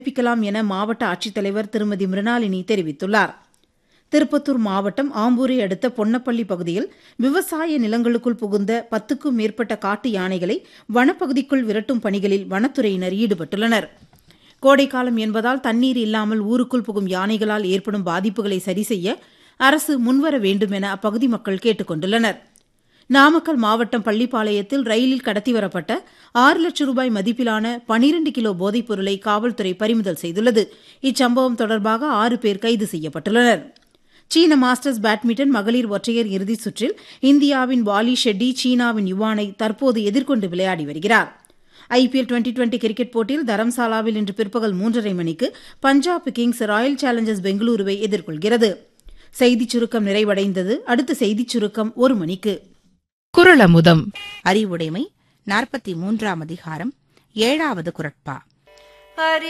விண்ணப்பிக்கலாம் என மாவட்ட ஆட்சித்தலைவர் திருமதி மிருணாளினி தெரிவித்துள்ளார் திருப்பத்தூர் மாவட்டம் ஆம்பூரை அடுத்த பொன்னப்பள்ளி பகுதியில் விவசாய நிலங்களுக்குள் புகுந்த பத்துக்கும் மேற்பட்ட காட்டு யானைகளை வனப்பகுதிக்குள் விரட்டும் பணிகளில் வனத்துறையினர் ஈடுபட்டுள்ளனர் கோடைக்காலம் என்பதால் தண்ணீர் இல்லாமல் ஊருக்குள் புகும் யானைகளால் ஏற்படும் பாதிப்புகளை சரிசெய்ய அரசு முன்வர வேண்டும் என அப்பகுதி மக்கள் கேட்டுக் கொண்டுள்ளனர் நாமக்கல் மாவட்டம் பள்ளிப்பாளையத்தில் ரயிலில் கடத்தி வரப்பட்ட ஆறு லட்சம் ரூபாய் மதிப்பிலான பனிரண்டு கிலோ போதைப் பொருளை காவல்துறை பறிமுதல் செய்துள்ளது இச்சம்பவம் தொடர்பாக ஆறு பேர் கைது செய்யப்பட்டுள்ளனர் சீன மாஸ்டர்ஸ் பேட்மிண்டன் மகளிர் ஒற்றையர் இறுதிச் சுற்றில் இந்தியாவின் வாலி ஷெட்டி சீனாவின் யுவானை தற்போது எதிர்கொண்டு விளையாடி வருகிறார் ஐபிஎல் டுவெண்டி டுவெண்டி கிரிக்கெட் போட்டியில் தரம்சாலாவில் இன்று பிற்பகல் மூன்றரை மணிக்கு பஞ்சாப் கிங்ஸ் ராயல் சேலஞ்சர்ஸ் பெங்களூருவை எதிர்கொள்கிறது செய்திச் சுருக்கம் நிறைவடைந்தது அடுத்த செய்திச் சுருக்கம் ஒரு மணிக்கு குரலமுதம் அறிவுடைமை நாற்பத்தி மூன்றாம் அதிகாரம் ஏழாவது குரட்பா ஹரி